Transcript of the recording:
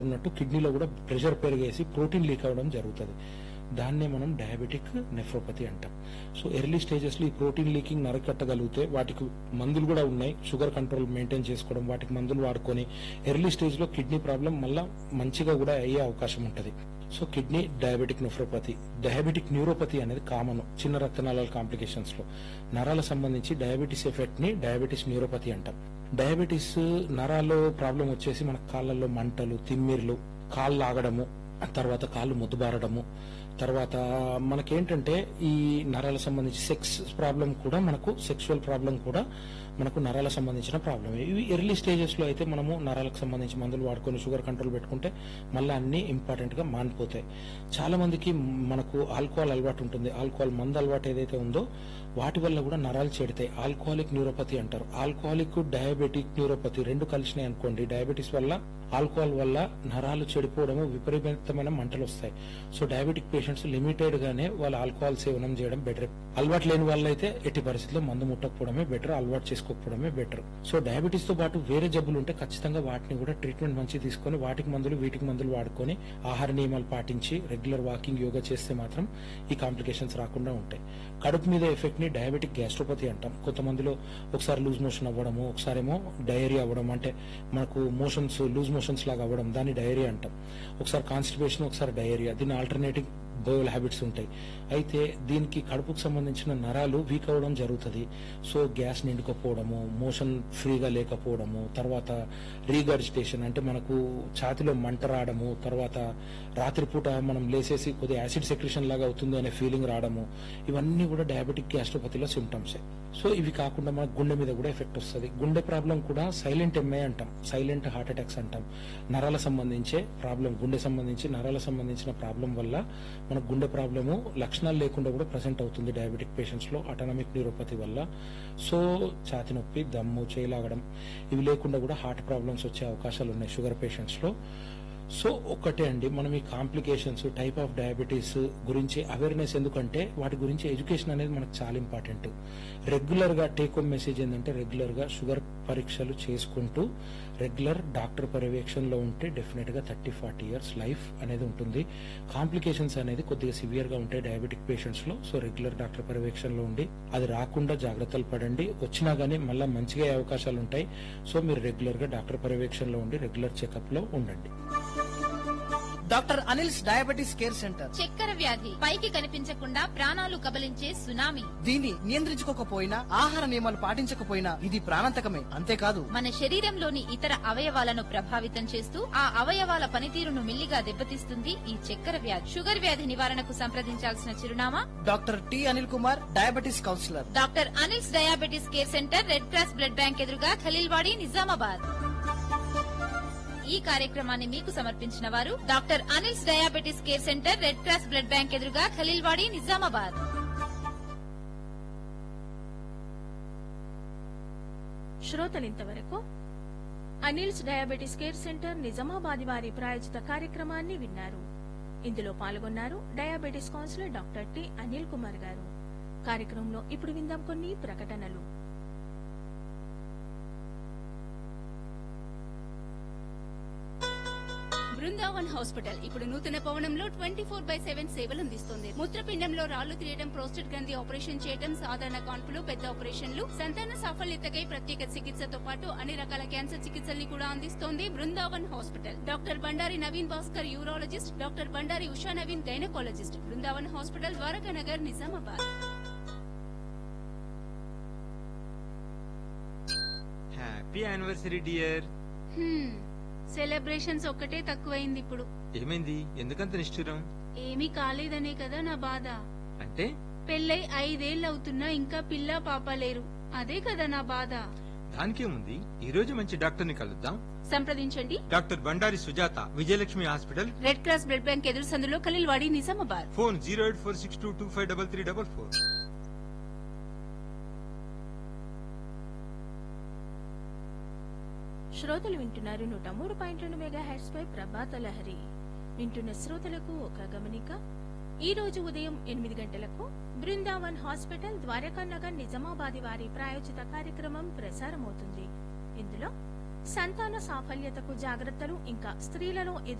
ఉన్నట్టు కిడ్నీలో కూడా ప్రెషర్ పెరిగేసి ప్రోటీన్ లీక్ అవ్వడం జరుగుతుంది దాన్నే మనం డయాబెటిక్ నెఫ్రోపతి అంటాం సో ఎర్లీ స్టేజెస్ లో ఈ ప్రోటీన్ లీకింగ్ నరకట్టగలిగితే వాటికి మందులు కూడా ఉన్నాయి షుగర్ కంట్రోల్ మెయింటైన్ చేసుకోవడం వాటికి మందులు వాడుకొని ఎర్లీ స్టేజ్ లో కిడ్నీ ప్రాబ్లం మళ్ళా మంచిగా కూడా అయ్యే అవకాశం ఉంటుంది so kidney diabetic nephropathy diabetic neuropathy అనేది కామన్ చిన్న రక్తనాళాల కాంప్లికేషన్స్ లో నరాల సంబంధించి డయాబెటీస్ ఎఫెక్ట్ ని డయాబెటీస్ న్యూరోపతి అంటాం డయాబెటీస్ నరాల్లో ప్రాబ్లం వచ్చేసి మన కాళ్ళల్లో మంటలు తిమ్మిర్లు కాళ్ళు ఆగడము తర్వాత కాళ్ళు ముద్దుబారడము తర్వాత మనకేంటంటే ఈ నరాల సంబంధించి సెక్స్ ప్రాబ్లం కూడా మనకు సెక్సువల్ ప్రాబ్లం కూడా మనకు నరాల సంబంధించిన ప్రాబ్లం ఇవి ఎర్లీ స్టేజెస్ లో అయితే మనము నరాలకు సంబంధించి మందులు వాడుకొని షుగర్ కంట్రోల్ పెట్టుకుంటే మళ్ళీ అన్ని ఇంపార్టెంట్ గా మానిపోతాయి చాలా మందికి మనకు ఆల్కహాల్ అలవాటు ఉంటుంది ఆల్కహాల్ మందు అలవాటు ఏదైతే ఉందో వాటి వల్ల కూడా నరాలు చెడితాయి ఆల్కహాలిక్ న్యూరోపతి అంటారు ఆల్కహాలిక్ డయాబెటిక్ న్యూరోపతి రెండు కలిసినాయి అనుకోండి డయాబెటీస్ వల్ల ఆల్కహాల్ వల్ల నరాలు చెడిపోవడము విపరీతమైన మంటలు వస్తాయి సో డయాబెటిక్ పేషెంట్స్ లిమిటెడ్ గానే వాళ్ళు ఆల్కహాల్ సేవనం చేయడం బెటర్ అలవాటు లేని వాళ్ళైతే ఎట్టి పరిస్థితుల్లో మందు ముట్టకపోవడమే బెటర్ అలవాటు చేసుకోకపోవడమే బెటర్ సో డయాబెటీస్ తో పాటు వేరే జబ్బులు ఉంటే ఖచ్చితంగా వాటిని కూడా ట్రీట్మెంట్ మంచి తీసుకొని వాటికి మందులు వీటికి మందులు వాడుకొని ఆహార నియమాలు పాటించి రెగ్యులర్ వాకింగ్ యోగా చేస్తే మాత్రం ఈ కాంప్లికేషన్స్ రాకుండా ఉంటాయి కడుపు మీద ఎఫెక్ట్ ని డయాబెటిక్ గ్యాస్ట్రోపతి అంటాం కొంతమందిలో ఒకసారి లూజ్ మోషన్ అవ్వడము ఒకసారేమో డయేరియా అవ్వడం అంటే మనకు మోషన్స్ లూజ్ మోషన్స్ లాగా అవ్వడం దాన్ని డయేరియా అంటాం ఒకసారి కాన్స్టిపేషన్ ఒకసారి డయేరియా దీన్ని ఆల్టర్నేటివ్ బయోల్ హ్యాబిట్స్ ఉంటాయి అయితే దీనికి కడుపుకు సంబంధించిన నరాలు వీక్ అవ్వడం జరుగుతుంది సో గ్యాస్ నిండుకపోవడము మోషన్ ఫ్రీగా లేకపోవడము తర్వాత రీగర్జిటేషన్ అంటే మనకు ఛాతిలో మంట రావడము తర్వాత రాత్రిపూట మనం లేసేసి కొద్దిగా యాసిడ్ సెక్రేషన్ లాగా అవుతుంది అనే ఫీలింగ్ రావడము ఇవన్నీ కూడా డయాబెటిక్ గ్యాస్ట్రోపతిలో సిమ్టమ్స్ సో ఇవి కాకుండా మన గుండె మీద కూడా ఎఫెక్ట్ వస్తుంది గుండె ప్రాబ్లం కూడా సైలెంట్ ఎంఏ అంటాం సైలెంట్ హార్ట్ అటాక్స్ అంటాం నరాల సంబంధించే ప్రాబ్లం గుండె సంబంధించి నరాల సంబంధించిన ప్రాబ్లం వల్ల మన గుండె ప్రాబ్లము లక్షణాలు లేకుండా కూడా ప్రజెంట్ అవుతుంది డయాబెటిక్ పేషెంట్స్ లో అటానమిక్ న్యూరోపతి వల్ల సో ఛాతి నొప్పి దమ్ము చేయలాగడం ఇవి లేకుండా కూడా హార్ట్ ప్రాబ్లమ్స్ వచ్చే అవకాశాలు ఉన్నాయి షుగర్ పేషెంట్స్ లో సో ఒక్కటే అండి మనం ఈ కాంప్లికేషన్స్ టైప్ ఆఫ్ డయాబెటీస్ గురించి అవేర్నెస్ ఎందుకంటే వాటి గురించి ఎడ్యుకేషన్ అనేది మనకు చాలా ఇంపార్టెంట్ రెగ్యులర్ గా టేక్ హోమ్ మెసేజ్ ఏంటంటే రెగ్యులర్ గా షుగర్ పరీక్షలు చేసుకుంటూ రెగ్యులర్ డాక్టర్ పర్యవేక్షణలో ఉంటే డెఫినెట్ గా థర్టీ ఫార్టీ ఇయర్స్ లైఫ్ అనేది ఉంటుంది కాంప్లికేషన్స్ అనేది కొద్దిగా సివియర్ గా ఉంటాయి డయాబెటిక్ పేషెంట్స్ లో సో రెగ్యులర్ డాక్టర్ పర్యవేక్షణలో ఉండి అది రాకుండా జాగ్రత్తలు పడండి వచ్చినా గానీ మళ్ళీ మంచిగా అయ్యే అవకాశాలు ఉంటాయి సో మీరు రెగ్యులర్ గా డాక్టర్ పర్యవేక్షణలో ఉండి రెగ్యులర్ చెకప్ లో ఉండండి doctor Anil's diabetes care centre చక్కెర వ్యాధి పైకి కనిపించకుండా ప్రాణాలు కబలించే సునామీ దీన్ని నియంత్రించుకోకపోయినా ఆహార నియమాలు పాటించకపోయినా ఇది ప్రాణాంతకమే అంతేకాదు మన శరీరంలోని ఇతర అవయవాలను ప్రభావితం చేస్తూ ఆ అవయవాల పనితీరును మిల్లిగా దెబ్బతీస్తుంది ఈ చక్కెర వ్యాధి షుగర్ వ్యాధి నివారణకు సంప్రదించాల్సిన చిరునామా doctor T Anil Kumar diabetes counsellor doctor Anil's diabetes care centre red cross blood bank ఎదురుగా ఖలీల్వాడి నిజామాబాద్ ఈ కార్యక్రమాన్ని మీకు సమర్పించిన వారు doctor Anil's diabetes care centre red cross blood bank ఎదురుగా ఖలీల్వాడి నిజామాబాద్ శ్రోతలింతవరకు Anil's diabetes care centre Nizamabad వారి ప్రాయోజిత కార్యక్రమాన్ని విన్నారు ఇందులో పాల్గొన్నారు diabetes counsellor doctor T Anil Kumar గారు కార్యక్రమంలో ఇప్పుడు విందాం కొన్ని ప్రకటనలు బృందావన్ హాస్పిటల్ ఇప్పుడు నూతన భవనంలో ట్వంటీ ఫోర్ బై సెవెన్ సేవలు అందిస్తుంది మూత్రపిండంలో రాళ్లు తీయడం ప్రోస్టేట్ గ్రంథి ఆపరేషన్ చేయడం సాధారణ కాన్పులు పెద్ద ఆపరేషన్లు సంతాన సాఫల్యతకై ప్రత్యేక చికిత్సతో పాటు అన్ని రకాల క్యాన్సర్ చికిత్సల్ని కూడా అందిస్తోంది Brindavan hospital doctor Bandari Naveen Bhaskar urologist doctor Bandari Usha Naveen gynaecologist Brindavan hospital Dwaraka Nagar Nizamabad happy anniversary dear celebrations ఒక్కటే తక్కువైంది ఇప్పుడు ఏమైంది ఎందుకంత నిష్ఠురం ఏమీ కాలేదనే కదా నా బాధ అంటే పెళ్ళై ఐదేళ్ళు అవుతున్నా ఇంకా పిల్ల పాప లేరు అదే కదా నా బాధ దానికేముంది ఈ రోజు మంచి డాక్టర్ ని కలుద్దాం సంప్రదించండి doctor Bandari Sujatha Vijayalakshmi hospital red cross blood bank ఎదురు సందులో Khaleelwadi Nizamabad phone zero eight four six two two five double three double four శ్రోతలు వింటున్నారు నూట మూడు పాయింట్ రెండు మెగా హెడ్స్ పై ప్రభాత లహరి వింటున్న శ్రోతలకు ఒక గమనిక ఈ రోజు ఉదయం ఎనిమిది గంటలకు బృందావన్ హాస్పిటల్ ద్వారకా నగర్ నిజామాబాద్ వారి ప్రాయోజిత కార్యక్రమం ప్రసారమవుతుంది ఇందులో సంతాన సాఫల్యతకు జాగ్రత్తలు ఇంకా స్త్రీలలో